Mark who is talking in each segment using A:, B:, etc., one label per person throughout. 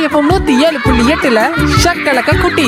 A: FM நூத்தி ஏழு புள்ளி எட்டுல ஷக்கலக்க குட்டி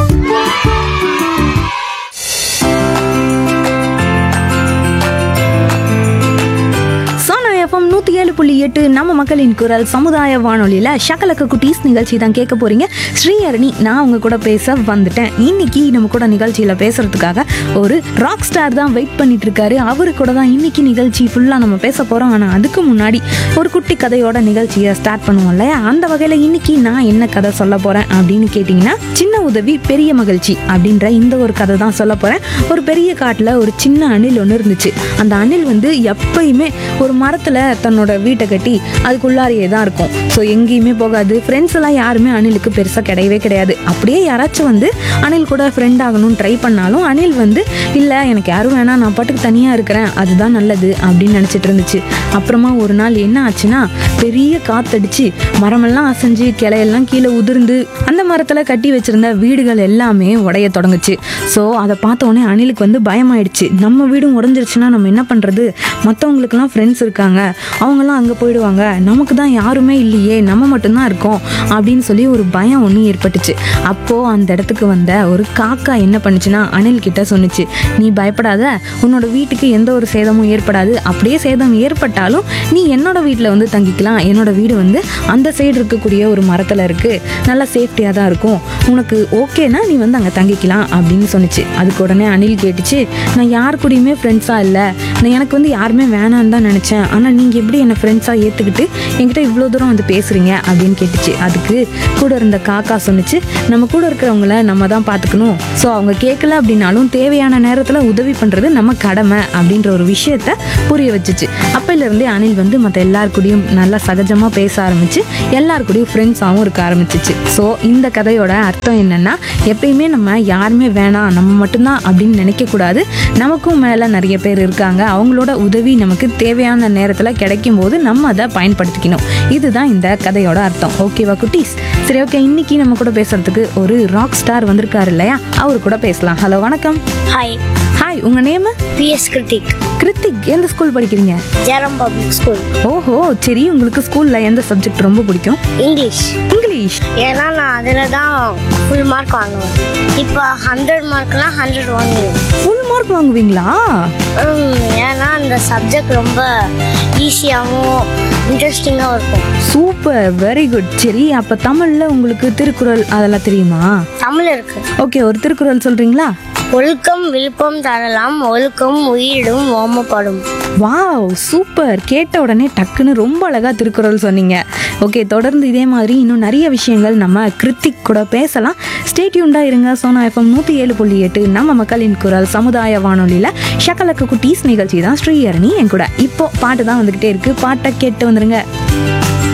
B: சோனா எஃப்எம் நூற்றி ஏழு புள்ளி எட்டு நம்ம மக்களின் குரல் சமுதாய வானொலியில் ஷக்கலக்க குட்டீஸ் நிகழ்ச்சி தான் கேட்க போறீங்க ஸ்ரீஹரணி நான் உங்க கூட பேச வந்துட்டேன் இன்னைக்கு நம்ம கூட நிகழ்ச்சியில் பேசுறதுக்காக ஒரு ராக் ஸ்டார் தான் வெயிட் பண்ணிட்டு இருக்காரு அவரு கூட தான் இன்னைக்கு நிகழ்ச்சி ஃபுல்லாக நம்ம பேச போறோம் ஆனால் அதுக்கு முன்னாடி ஒரு குட்டி கதையோட நிகழ்ச்சியை ஸ்டார்ட் பண்ணுவோம் இல்லையா அந்த வகையில் இன்னைக்கு நான் என்ன கதை சொல்ல போறேன் அப்படின்னு கேட்டிங்கன்னா சின்ன உதவி பெரிய மகிழ்ச்சி அப்படின்ற இந்த ஒரு கதை தான் சொல்ல போறேன் ஒரு பெரிய காட்டில் ஒரு சின்ன அணில் ஒன்று இருந்துச்சு அந்த அணில் வந்து எப்பயுமே ஒரு மரத்தில் தன்னோட வீட்டை கட்டி அதுக்குள்ளாரியே தான் இருக்கும் ஸோ எங்கேயுமே போகாது ஃப்ரெண்ட்ஸ் எல்லாம் யாருமே அணிலுக்கு பெருசாக கிடையவே கிடையாது அப்படியே யாராச்சும் வந்து அணில் கூட ஃப்ரெண்ட் ஆகணும்னு ட்ரை பண்ணாலும் அணில் வந்து இல்லை எனக்கு யாரும் வேணாம் நான் பாட்டுக்கு தனியாக இருக்கிறேன் அதுதான் நல்லது அப்படின்னு நினச்சிட்டு இருந்துச்சு அப்புறமா ஒரு நாள் என்ன ஆச்சுன்னா பெரிய காத்தடிச்சு மரமெல்லாம் அசைஞ்சு கிளையெல்லாம் கீழே உதிர்ந்து அந்த மரத்தில் கட்டி வச்சிருந்த வீடுகள் எல்லாமே உடைய தொடங்குச்சு ஸோ அதை பார்த்த உடனே அணிலுக்கு வந்து பயமாயிடுச்சு நம்ம வீடும் உடஞ்சிருச்சுன்னா நம்ம என்ன பண்ணுறது மற்றவங்களுக்குலாம் ஃப்ரெண்ட்ஸ் இருக்காங்க அவங்கெல்லாம் அங்கே போயிடுவாங்க நமக்கு தான் யாருமே இல்லையே நம்ம மட்டும்தான் இருக்கோம் அப்படின்னு சொல்லி ஒரு பயம் ஒன்று ஏற்பட்டுச்சு அப்போது அந்த இடத்துக்கு வந்த ஒரு காக்கா என்ன பண்ணுச்சுன்னா அணில் கிட்ட சொன்னுச்சு நீ பயப்படாத உன்னோட வீட்டுக்கு எந்த ஒரு சேதமும் ஏற்படாது அப்படியே சேதம் ஏற்பட்டாலும் நீ என்னோட வீட்டில் வந்து தங்கிக்கலாம் என்னோட வீடு வந்து அந்த சைடு இருக்கக்கூடிய ஒரு மரத்தில் இருக்குது நல்லா சேஃப்டியாக தான் இருக்கும் உனக்கு ஓகேனா நீ வந்து அங்கே தங்கிக்கலாம் அப்படின்னு சொன்னுச்சு அதுக்கு உடனே அணில் கேட்டுச்சு நான் யார் கூடயுமே ஃப்ரெண்ட்ஸாக இல்லை நான் எனக்கு வந்து யாருமே வேணான்னு தான் நினச்சேன் ஆனால் நீங்கள் எப்படி என்னை ஃப்ரெண்ட்ஸாக ஏற்றுக்கிட்டு என்கிட்ட இவ்வளோ தூரம் வந்து பேசுகிறீங்க அப்படின்னு கேட்டுச்சு அதுக்கு கூட இருந்த காக்கா சொன்னுச்சு நம்ம கூட இருக்கிறவங்கள நம்ம தான் பார்த்துக்கணும் ஸோ அவங்க கேட்கல அப்படின்னாலும் தேவையான நேரத்தில் உதவி பண்ணுறது நம்ம கடமை அப்படின்ற ஒரு விஷயத்த புரிய வச்சுச்சு அப்பையிலேருந்தே அணில் வந்து மற்ற எல்லார் கூடயும் நல்லா சகஜமாக பேச ஆரம்பிச்சு எல்லார் கூடயும் ஃப்ரெண்ட்ஸாகவும் இருக்க ஆரம்பிச்சிச்சு ஸோ இந்த கதையோட அர்த்தம் என்னன்னா எப்பயுமே நம்ம யாருமே வேணாம் நம்ம மட்டும்தான் அப்படின்னு நினைக்கக்கூடாது நமக்கும் மேலே நிறைய பேர் இருக்காங்க அவங்களோட உதவி நமக்கு தேவையான நேரத்தில் கிடைக்கும் போது நம்ம அதை பயன்படுத்திக்கணும் இதுதான் இந்த கதையோட அர்த்தம் ஓகேவா குட்டீஸ் சரி ஓகே இன்னைக்கு நம்ம கூட பேசுறதுக்கு ஒரு ராக் ஸ்டார் வந்திருக்காரு இல்லையா அவர் கூட பேசலாம் ஹலோ வணக்கம்
C: ஹாய்
B: ஹாய் உங்க நேம்
C: பிஎஸ் கிருத்திக்
B: கிருத்திக் எந்த ஸ்கூல் படிக்கிறீங்க
C: ஜெரம் பப்ளிக் ஸ்கூல்
B: ஓஹோ சரி உங்களுக்கு ஸ்கூல்ல எந்த சப்ஜெக்ட் ரொம்ப பிடிக்கும்
C: இங்கிலீஷ்
B: இங்கிலீஷ்
C: ஏன்னா நான் அதில் தான் ஃபுல் மார்க் வாங்குவேன் இப்போ ஹண்ட்ரட் மார்க்லாம் ஹண்ட்ரட் வாங்குவேன்
B: ஃபுல் மார்க் வாங்குவீங்களா
C: உம், ஏன்னா அந்த சப்ஜெக்ட் ரொம்ப ஈஸியாகவும் இன்ட்ரெஸ்டிங்காகவும் இருக்கும்
B: சூப்பர் வெரி குட் சரி அப்ப தமிழ்ல உங்களுக்கு திருக்குறள் அதெல்லாம் தெரியுமா
C: தமிழ் இருக்கு
B: ஓகே ஒரு திருக்குறள் சொல்றீங்களா
C: ஒழுக்கம் விழுப்பம் தரலாம் ஒழுக்கம் உயிரிடும் ஓமப்படும்
B: வாவ் சூப்பர் கேட்ட உடனே டக்குன்னு ரொம்ப அழகா திருக்குறள் சொன்னீங்க ஓகே தொடர்ந்து இதே மாதிரி இன்னும் நிறைய விஷயங்கள் நம்ம கிருத்திக் கூட பேசலாம் ஸ்டேட்யூண்டா இருங்க சோனா எஃப்எம் நூற்றி ஏழு புள்ளி எட்டு நம்ம மக்களின் குரல் சமுதாய வானொலியில் ஷக்கலக்கு குட்டீஸ் நிகழ்ச்சி தான் ஸ்ரீஹரணி என் கூட இப்போ பாட்டு தான் வந்துக்கிட்டே இருக்கு பாட்டை கேட்டு வந்துருங்க